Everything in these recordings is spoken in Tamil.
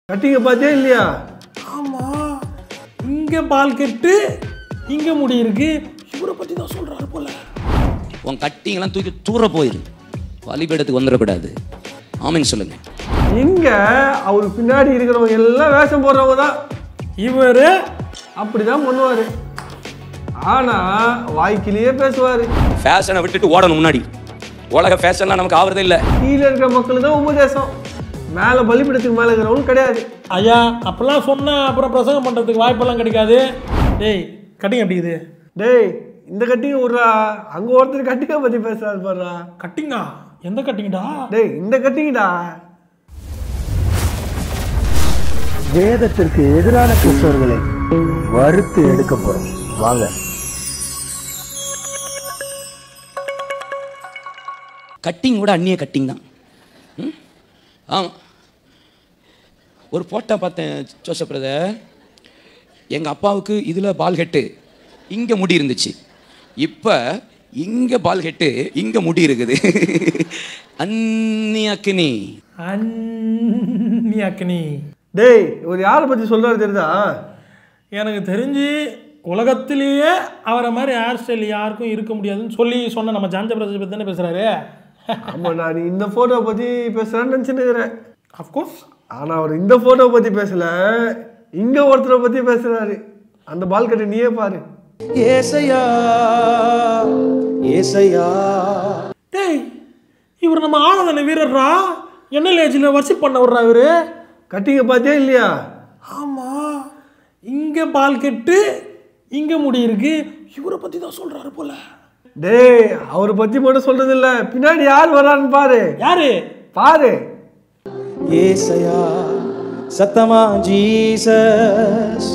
கட்டிங்க பார்த்தியா இல்லையா ஆமா இங்க பால் கெட்டு இங்க முடி இருக்கு இவரை பத்தி தான் சொல்றாரு போல உன் கட்டிங்கெல்லாம் தூக்கி தூர போயிரு பலிபீடத்துக்கு வந்துடக்கூடாது ஆமென்னு சொல்லுங்க இங்க அவர் பின்னாடி இருக்கிறவங்க எல்லாம் வேஷம் போடுறவங்க தான் இவரு அப்படிதான் பண்ணுவாரு ஆனா வாய்க்கிலேயே பேசுவாரு ஃபேஷனை விட்டுட்டு ஓடணும் முன்னாடி உலக ஃபேஷன்லாம் நமக்கு ஆவறதே இல்லை கீழே இருக்கிற மக்களுக்கு தான் உபதேசம் மேல பலிப்பிடத்துக்கு மேல இருக்கிறவங்க கிடையாது ஐயா அப்பெல்லாம் சொன்னா அப்புறம் பிரசங்கம் பண்றதுக்கு வாய்ப்பெல்லாம் கிடைக்காது டேய் கட்டிங் எப்படி இது டேய் இந்த கட்டிங்க விட்றா அங்க ஒருத்தர் கட்டிங்க பத்தி பேசுறாரு பாருடா கட்டிங்கா எந்த கட்டிங்கடா டேய் இந்த கட்டிங்கடா வேதத்திற்கு எதிரான கிறிஸ்தவர்களை வறுத்து எடுக்கப்படும் வாங்க கட்டிங் கூட அந்நிய கட்டிங் தான் ம்? ஆமாம் ஒரு போட்டோ பார்த்தேன் ஜோசப் பிரதர் எங்கள் அப்பாவுக்கு இதில் பால் ஹெட்டு இங்கே முடி இருந்துச்சு இப்போ இங்கே பால் ஹெட்டு இங்கே முடி இருக்குது அந்நிய அக்கினி அந்நி அக்னி டேய் இவர் யாரை பத்தி சொல்றாரு தெரியுதா எனக்கு தெரிஞ்சு உலகத்திலேயே அவரை மாதிரி ஹேர் ஸ்டைல் யாருக்கும் இருக்க முடியாதுன்னு சொல்லி சொன்ன நம்ம ஜான்ஜ பிரதேஷ் பற்றி தானே பேசுகிறாரு ஆமா நான் நீ இந்த போட்டோ பத்தி பேசுறேன்னு நினைச்சுன்னு இருக்கிறேன் அஃப்கோர்ஸ் ஆனா அவர் இந்த போட்டோ பத்தி பேசல இங்க ஒருத்தரை பத்தி பேசுறாரு அந்த பால் கட்டி நீயே பாரு ஏசையா ஏசையா டேய் இவர் நம்ம ஆராதனை வீரர்ரா என்ன லேஜில் வர்ஷிப் பண்ண விட்றா இவரு கட்டிங்க பார்த்தியா இல்லையா ஆமாம் இங்கே பால் கெட்டு இங்கே முடி இருக்கு இவரை பற்றி தான் சொல்கிறாரு போல டேய் அவரை பத்தி மட்டும் சொல்றது இல்ல பின்னாடி யார் வர்றாருன்னு பாரு யாரு பாரு ஏசையா சத்தமா ஜீசஸ்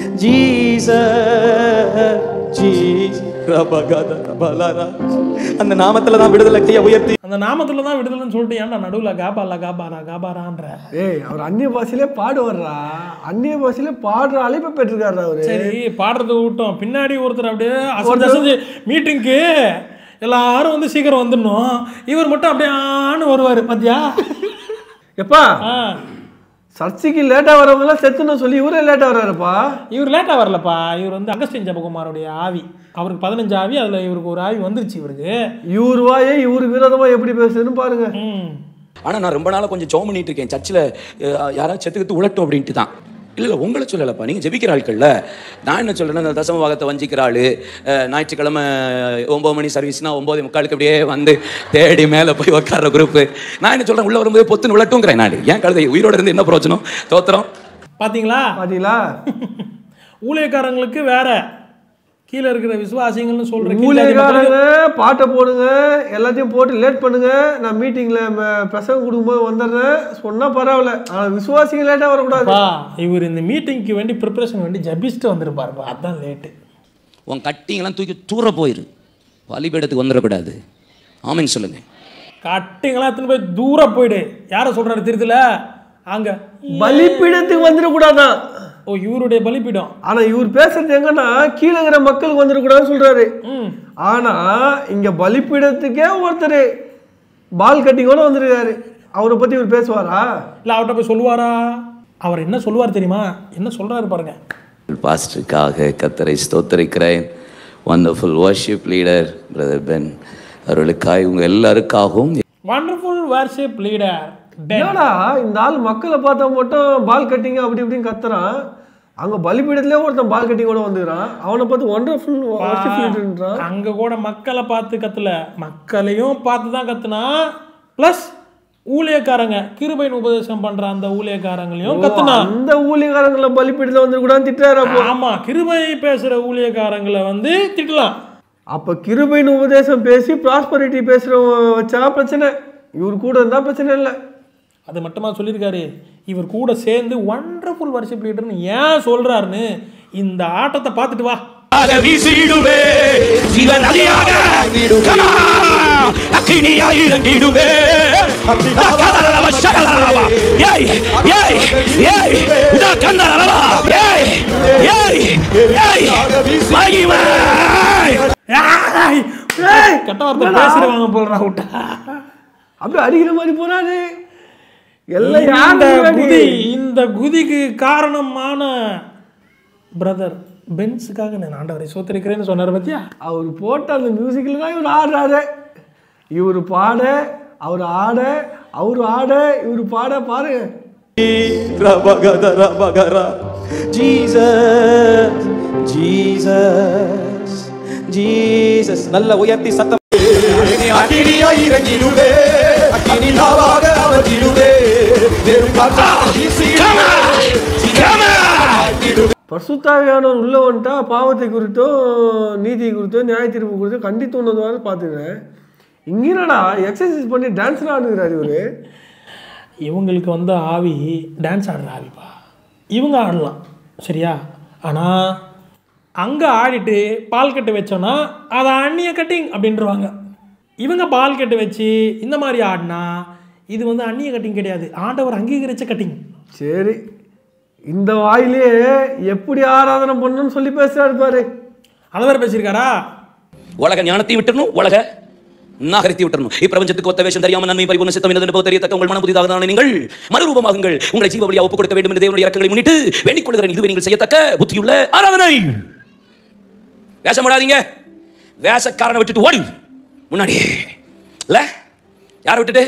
ஜீசஸ் ஜீஸ் ரபகத ரபலரா. அந்த நாமத்துல தான் விடுதலை கையை உயர்த்தி அந்த நாமத்தில் தான் விடுதலைன்னு சொல்லிட்டு ஏன்டா நடுவில் காபாலா காபாரா காபாரான்ற ஏய் அவர் அந்நிய பாஷையிலே பாடுவார்றா அந்நிய பாஷையிலே பாடுற அழைப்பை பெற்றிருக்காரு அவரு சரி பாடுறது விட்டோம் பின்னாடி ஒருத்தர் அப்படியே அசஞ்சு அசஞ்சு மீட்டிங்க்கு எல்லாரும் வந்து சீக்கிரம் வந்துடணும் இவர் மட்டும் அப்படியே ஆன்னு வருவார் பாத்தியா எப்பா ஆ சர்ச்சைக்கு லேட்டா வரவங்கலாம் செத்துன்னு சொல்லி இவரே லேட்டா வர்றாருப்பா இவர் லேட்டாக வரலப்பா இவர் வந்து அகஸ்டின் ஜபகுமாரோடைய ஆவி அவருக்கு பதினஞ்சு ஆவி அதில் இவருக்கு ஒரு ஆவி வந்துருச்சு இவருக்கு இவர் வாயே இவருக்கு விரோதமா எப்படி பேசுதுன்னு பாருங்க ம் ஆனால் நான் ரொம்ப நாளாக கொஞ்சம் ஜோம் பண்ணிட்டு இருக்கேன் சர்ச்சில் யாராவது செத்துக்கிட்டு உழட்டும் அப்படின்ட்டு தான் இல்லை இல்லை உங்களை சொல்லலப்பா நீங்கள் ஜெபிக்கிற ஆட்கள்ல நான் என்ன சொல்றேன்னா இந்த தசம பாகத்தை வஞ்சிக்கிற ஆளு அஹ், ஞாயிற்றுக்கிழமை ஒம்பது மணி சர்வீஸ்னா ஒம்பது முக்காலுக்கு அப்படியே வந்து தேடி மேலே போய் உட்கார்ற குரூப்பு நான் என்ன சொல்கிறேன் உள்ளே வரும்போது பொத்துன்னு விளட்டுங்கிறேன் நான் ஏன் கழுதை உயிரோட இருந்து என்ன பிரயோஜனம் தோத்திரம் பாத்தீங்களா பாத்தீங்களா ஊழியக்காரங்களுக்கு வேற கீழே இருக்கிற விசுவாசிகள்னு சொல்ற ஊழியக்காரங்க பாட்டை போடுங்க எல்லாத்தையும் போட்டு லேட் பண்ணுங்க நான் மீட்டிங்ல பிரசங்கம் கொடுக்கும்போது வந்துடுறேன் சொன்னா பரவாயில்ல ஆனா விசுவாசிங்க லேட்டா வரக்கூடாது பா இவர் இந்த மீட்டிங்க்கு வேண்டி ப்ரிப்பரேஷன் வேண்டி ஜபிச்சுட்டு வந்திருப்பாருப்பா அதான் லேட்டு உன் கட்டிங்கெல்லாம் தூக்கி தூர போயிரு பலிபீடத்துக்கு வந்துடக்கூடாது ஆமென்னு சொல்லுங்க கட்டிங்கெல்லாம் எடுத்துன்னு போய் தூரம் போயிடு யாரை சொல்றாரு திருத்துல அங்க பலிப்பீடத்துக்கு வந்துடக்கூடாதான் ஓ இவருடைய பலிப்பீடம் ஆனா இவர் பேசுறது எங்கன்னா கீழே இருக்கிற மக்களுக்கு வந்துடக்கூடாதுன்னு சொல்றாரு ம் ஆனா இங்க பலிப்பீடத்துக்கே ஒருத்தர் பால் கட்டிங்கோட வந்திருக்காரு அவரை பத்தி இவர் பேசுவாரா இல்லை அவர்கிட்ட போய் சொல்லுவாரா அவர் என்ன சொல்லுவார் தெரியுமா என்ன சொல்றாரு பாருங்க பாஸ்டருக்காக கத்தரை ஸ்தோத்தரிக்கிறேன் wonderful worship leader brother Ben அவர்களுக்காக உங்கள் எல்லாருக்காகவும் வண்டர்ஃபுல் வர்ஷிப் லீடர் என்னடா இந்த ஆள் மக்களை பார்த்தா மட்டும் பால் கட்டிங்க அப்படி இப்படின்னு கத்துறான் அங்க பலிப்பீடத்திலே ஒருத்தன் பால் கட்டிங்கோட வந்துக்கிறான் அவனை பார்த்து ஒண்டர்ஃபுல் வர்ஷிப்ன்றான் அங்க கூட மக்களை பார்த்து கத்தல மக்களையும் பார்த்து தான் கத்துனா ப்ளஸ் ஊழியக்காரங்க கிருபையின் உபதேசம் பண்ற அந்த ஊழியக்காரங்களையும் கத்துனா அந்த ஊழியக்காரங்களை பலிப்பீடத்துல வந்துடக்கூடாதுன்னு திட்டுறாரு அப்போ ஆமா கிருபை பேசுற ஊழியக்காரங்களை வந்து திட்டலாம் அப்ப கிருபையின் உபதேசம் பேசி ப்ராஸ்பரிட்டி பேசுறவன் வச்சா பிரச்சனை இவர் கூட இருந்தா பிரச்சனை இல்லை அது மட்டுமா சொல்லியிருக்காரு இவர் கூட சேர்ந்து ஒண்டர்ஃபுல் வர்ஷிப் லீடர்னு ஏன் சொல்றாருன்னு இந்த ஆட்டத்தை பார்த்துட்டு வா வீசிடுவே ஜீவன் நதியாக கமா, அக்கினியாய் இறங்கிடுவே கதறலவ, சகலரலவ. ஏய், ஏய், ஏய், இதா கந்தரலவ. ஏய், ஏய், ஏய், மகிமை. ஏய், ஏய், கெட்ட வார்த்தை பேசுறவங்க போடுறா விட்டா அப்படியே அடிக்கிற மாதிரி போறாரு எல்லாம் இந்த யாரு குதி இந்த குதிக்கு காரணமான பிரதர் பென்ஸுக்காக நான் ஆண்டவரை சோத்திருக்கிறேன்னு சொன்னார் பத்தியா அவர் போட்ட அந்த மியூசிக்கில் தான் இவர் ஆடுறாரு இவர் பாட அவர் ஆட அவர் ஆட இவர் பாட பாருங்க ரபகத ரபகரா ஜீசஸ் ஜீசஸ் ஜீசஸ் நல்ல உயர்த்தி சத்தம் அக்கினியாய் இறங்கிடுவே அக்கினியாவாக அவர்கிடுவே வெறும் காற்றாக வீசிடுவே பசுத்தாவியானவர் உள்ள வந்துட்டா பாவத்தை குறித்தும் நீதி குறித்தும் நியாய தீர்ப்பு குறித்தும் கண்டித்து உணர்வாரு பார்த்துக்கிறேன் இங்க என்னடா எக்ஸசைஸ் பண்ணி டான்ஸ் ஆடுகிறார் இவரு இவங்களுக்கு வந்து ஆவி டான்ஸ் ஆடுற ஆவிப்பா இவங்க ஆடலாம் சரியா ஆனால் அங்கே ஆடிட்டு பால் கட்டு வச்சோன்னா அதை அந்நிய கட்டிங் அப்படின்றவாங்க இவங்க பால் கட்டு வச்சு இந்த மாதிரி ஆடினா இது வந்து அந்நிய கட்டிங் கிடையாது ஆண்டவர் அங்கீகரிச்ச கட்டிங் சரி இந்த வாயிலே எப்படி ஆராதனை பண்ணணும்னு சொல்லி பேசுறாரு பாரு அதை வேறு பேசியிருக்காரா உலக ஞானத்தை விட்டுறணும் உலக நாகரித்தை விட்டுறணும் இப்பிரபஞ்சத்துக்கு ஒத்த வேஷம் தெரியாம நன்மை பரிபூர்ண சித்தம் என்னது என்பது தெரியத்தக்க உங்கள் மனம் புதிதாக தானே நீங்கள் மறுரூபமாகுங்கள் உங்களை ஜீவ வழியா ஒப்புக் கொடுக்க வேண்டும் என்று தேவனுடைய இறக்கங்களை முன்னிட்டு வேண்டிக் கொள்கிறேன் இதுவே நீங்கள் செய்யத்தக்க புத்தியுள்ள ஆராதனை வேஷம் போடாதீங்க வேஷக்காரனை விட்டுட்டு ஓடி முன்னாடி இல்ல யாரை விட்டுட்டு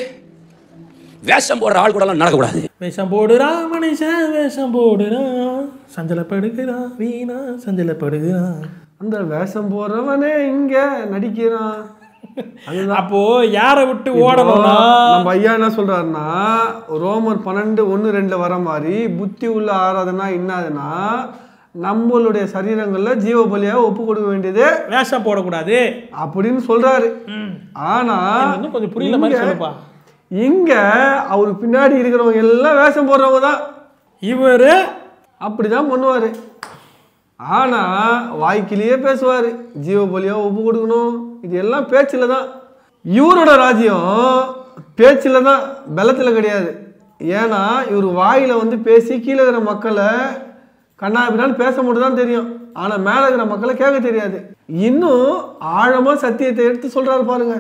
வேஷம் போடுற ஆள் கூட நடக்கக்கூடாது வேஷம் போடுறான் மனுஷன் வேஷம் போடுறான் சஞ்சலப்படுகிறான் வீணா சஞ்சலப்படுகிறான் அந்த வேஷம் போடுறவனே இங்க நடிக்கிறான் அதுதான் அப்போ யாரை விட்டு இப்போ ஓடணும்னா நம்ம ஐயா என்ன சொல்றாருன்னா ரோமர் பன்னெண்டு ஒன்று ரெண்டுல வர மாதிரி புத்தி உள்ள ஆராதனா என்னதுன்னா நம்மளுடைய சரீரங்கள்ல ஜீவ பலியா ஒப்பு கொடுக்க வேண்டியது வேஷம் போடக்கூடாது அப்படின்னு சொல்றாரு ம். ஆனா எனக்கு இன்னும் கொஞ்சம் புரியல மாதிரி இங்க- சொல்லுப்பா இங்க அவருக்கு பின்னாடி இருக்கிறவங்க எல்லாம் வேஷம் போடுறவங்க தான் இவரு அப்படிதான் பண்ணுவாரு ஆனா வாய்க்கிலேயே பேசுவாரு ஜீவ பலியா ஒப்பு கொடுக்கணும் இது எல்லாம் பேச்சில் தான் இவரோட ராஜ்யம் பேச்சில் தான் பலத்தில் கிடையாது ஏன்னா இவர் வாயில வந்து பேசி கீழே இருக்கிற மக்களை கண்ணாபின்னான்னு பேச மட்டும் தான் தெரியும் ஆனா மேலே இருக்கிற மக்களை கேட்க தெரியாது இன்னும் ஆழமா சத்தியத்தை எடுத்து சொல்றாரு பாருங்க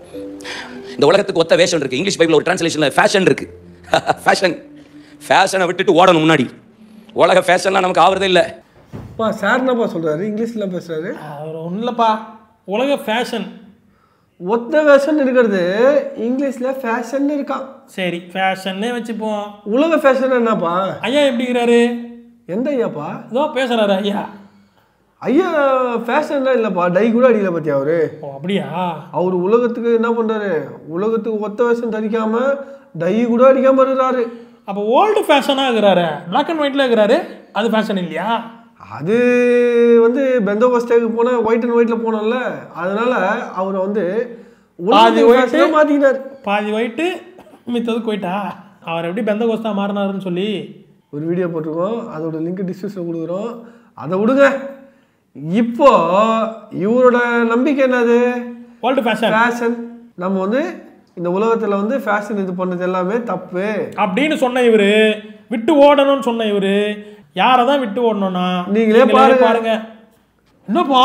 இந்த உலகத்துக்கு ஒத்த வேஷம் இருக்கு இங்கிலீஷ் பைபிள் ஒரு டிரான்ஸ்லேஷன்ல ஃபேஷன் இருக்கு ஃபேஷன் ஃபேஷனை விட்டுட்டு ஓடணும் முன்னாடி உலக ஃபேஷன்லாம் நமக்கு ஆவறதே இல்லை பா சார் என்னப்பா சொல்றாரு இங்கிலீஷ்ல பேசுறாரு அவர் ஒன்றும் இல்லைப்பா உலக ஃபேஷன் ஒத்த வேஷன் இருக்கிறது இங்கிலீஷ்ல ஃபேஷன் இருக்கான் சரி ஃபேஷன்னே வச்சுப்போம் உலக ஃபேஷன் என்னப்பா ஐயா எப்படி இருக்கிறாரு எந்த ஐயாப்பா இதோ பேசுறாரு ஐயா ஐயா ஃபேஷன்லாம் இல்லைப்பா டை கூட அடிக்கல பத்தி அவரு ஓ அப்படியா அவர் உலகத்துக்கு என்ன பண்றாரு உலகத்துக்கு ஒத்த வேஷம் தரிக்காம டை கூட அடிக்காம இருக்கிறாரு அப்போ ஓல்டு ஃபேஷனாக இருக்கிறாரு பிளாக் அண்ட் ஒயிட்ல இருக்கிறாரு அது ஃபேஷன் இல்லையா அது வந்து பெந்தோபஸ்டேக்கு போன ஒயிட் அண்ட் ஒயிட்ல போனோம்ல அதனால அவர் வந்து பாதி உலகத்துக்கு white. fashion ஆ மாத்திக்கிட்டாரு பாதி ஒயிட்டு மித்தது போயிட்டா அவர் எப்படி பெந்த கோஸ்தா மாறினாருன்னு சொல்லி ஒரு வீடியோ போட்டிருக்கோம் அதோட லிங்க் டிஸ்கிரிப்ஷனில் கொடுக்குறோம் அதை விடுங்க இப்போ இவரோட நம்பிக்கை என்னது ஓல்டு ஃபேஷன் ஃபேஷன் நம்ம வந்து இந்த உலகத்தில் வந்து ஃபேஷன் இது பண்ணது எல்லாமே தப்பு அப்படின்னு சொன்ன இவரு விட்டு ஓடணும்னு சொன்ன இவரு யாரை தான் விட்டு ஓடணும்னா நீங்களே பாருங்க. பாருங்க என்னப்பா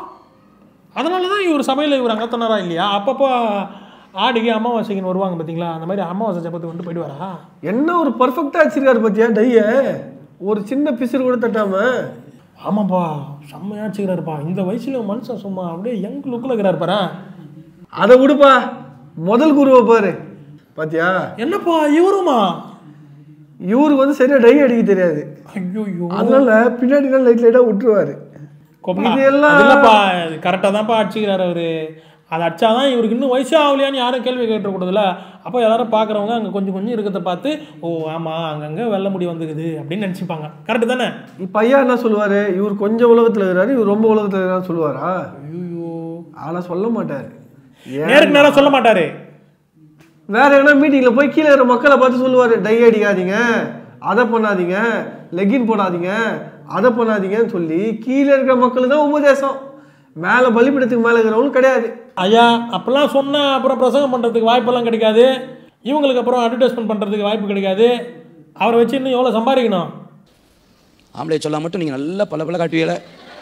அதனால தான் இவர் சபையில் இவர் அங்கத்தனரா இல்லையா அப்பப்போ ஆடிக்கு அமாவாசைக்குன்னு வருவாங்க பார்த்தீங்களா அந்த மாதிரி அமாவாசை ஜபத்துக்கு வந்து போயிடுவாரா என்ன ஒரு பர்ஃபெக்டாக வச்சிருக்காரு பார்த்தியா டைய ஒரு சின்ன பிசுறு கூட தட்டாம ஆமாப்பா செம்மையா வச்சுக்கிறாருப்பா இந்த வயசுல மனுஷன் சும்மா அப்படியே யங் லுக்கில் இருக்கிறாரு பாரு அதை விடுப்பா முதல் குருவை பாரு பாத்தியா என்னப்பா இவருமா இவருக்கு வந்து சரியா டை அடிக்க தெரியாது ஐயோ அதனால பின்னாடி லைட் லைட்டாக விட்டுருவாரு இது எல்லாம் இல்லப்பா கரெக்டாக தான்ப்பா அடிச்சுக்கிறாரு அவரு அதை அடிச்சாதான் இவருக்கு இன்னும் வயசே ஆகலையான்னு யாரும் கேள்வி கேட்டுக்கூடாதுல அப்போ எல்லாரும் பார்க்குறவங்க அங்கே கொஞ்சம் கொஞ்சம் இருக்கிறத பார்த்து ஓ ஆமாம் அங்கங்கே வெள்ள முடி வந்துக்குது அப்படின்னு நினச்சிப்பாங்க கரெக்டு தானே இப்போ ஐயா என்ன சொல்லுவாரு இவர் கொஞ்சம் உலகத்தில் இருக்கிறாரு இவர் ரொம்ப உலகத்தில் இருக்கிறான்னு சொல்லுவாரா ஐயோ ஆனா சொல்ல மாட்டாரு ஏன் நேருக்கு நேரம் சொல்ல மாட்டாரு வேற எங்கன்னா மீட்டிங்கில் போய் கீழே இருக்கிற மக்களை பார்த்து சொல்லுவார் டை அடிக்காதீங்க அதை பண்ணாதீங்க லெகின் போடாதீங்க அதை பண்ணாதீங்கன்னு சொல்லி கீழே இருக்கிற மக்களுக்கு தான் உபதேசம் மேலே பலிபீடத்துக்கு மேலே இருக்கிறவங்களும் கிடையாது ஐயா அப்போல்லாம் சொன்னால் அப்புறம் பிரசங்கம் பண்ணுறதுக்கு வாய்ப்பெல்லாம் கிடைக்காது இவங்களுக்கு அப்புறம் அட்வர்டைஸ்மெண்ட் பண்ணுறதுக்கு வாய்ப்பு கிடைக்காது அவரை வச்சு இன்னும் எவ்வளோ சம்பாதிக்கணும் ஆம்பளை சொல்ல மட்டும் நீங்கள் நல்லா பல பல காட்டுவீல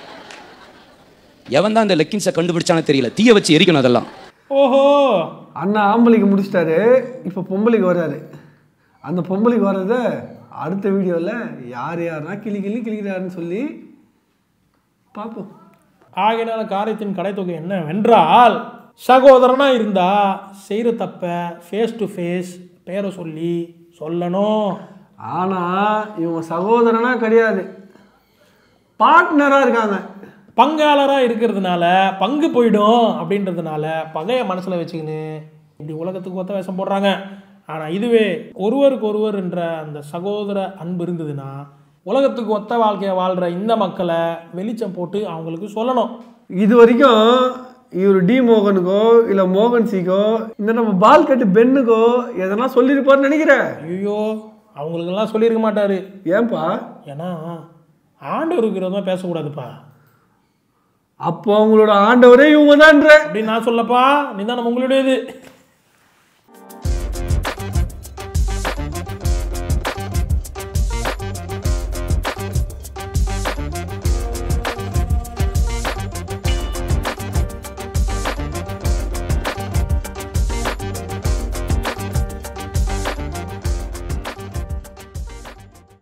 எவன் தான் இந்த லெக்கின்ஸை கண்டுபிடிச்சானே தெரியல தீய வச்சு எரிக்கணும் அதெல்லாம் ஓஹோ அண்ணா ஆம்பளைக்கு முடிச்சிட்டாரு இப்போ பொம்பளைக்கு வர்றாரு அந்த பொம்பளைக்கு வர்றத அடுத்த வீடியோவில் யார் யாருன்னா கிளி கிளி கிளிக்கிறாருன்னு சொல்லி பார்ப்போம் ஆகையினால காரியத்தின் கடைத்தொகை என்னவென்றால் சகோதரனா இருந்தா செய்கிற தப்ப ஃபேஸ் டு ஃபேஸ் பேரை சொல்லி சொல்லணும் ஆனால் இவங்க சகோதரனா கிடையாது பார்ட்னராக இருக்காங்க பங்காளராக இருக்கிறதுனால பங்கு போயிடும் அப்படின்றதுனால பகையை மனசில் வச்சுக்கின்னு இப்படி உலகத்துக்கு ஒத்த வேஷம் போடுறாங்க ஆனால் இதுவே ஒருவருக்கு ஒருவர் என்ற அந்த சகோதர அன்பு இருந்ததுன்னா உலகத்துக்கு ஒத்த வாழ்க்கையை வாழ்கிற இந்த மக்களை வெளிச்சம் போட்டு அவங்களுக்கு சொல்லணும் இது வரைக்கும் இவர் டி மோகனுக்கோ இல்லை மோகன் சிக்கோ இந்த நம்ம பால் கட்டு பென்னுக்கோ எதனா சொல்லியிருப்பாருன்னு நினைக்கிறேன் ஐயோ அவங்களுக்கெல்லாம் சொல்லியிருக்க மாட்டாரு ஏன்பா ஏன்னா ஆண்டவருக்கு விரோதமாக பேசக்கூடாதுப்பா அப்போ அவங்களோட ஆண்டவரே இவங்க தான்ற அப்படின்னு நான் சொல்லப்பா நீ தான் உங்களுடையது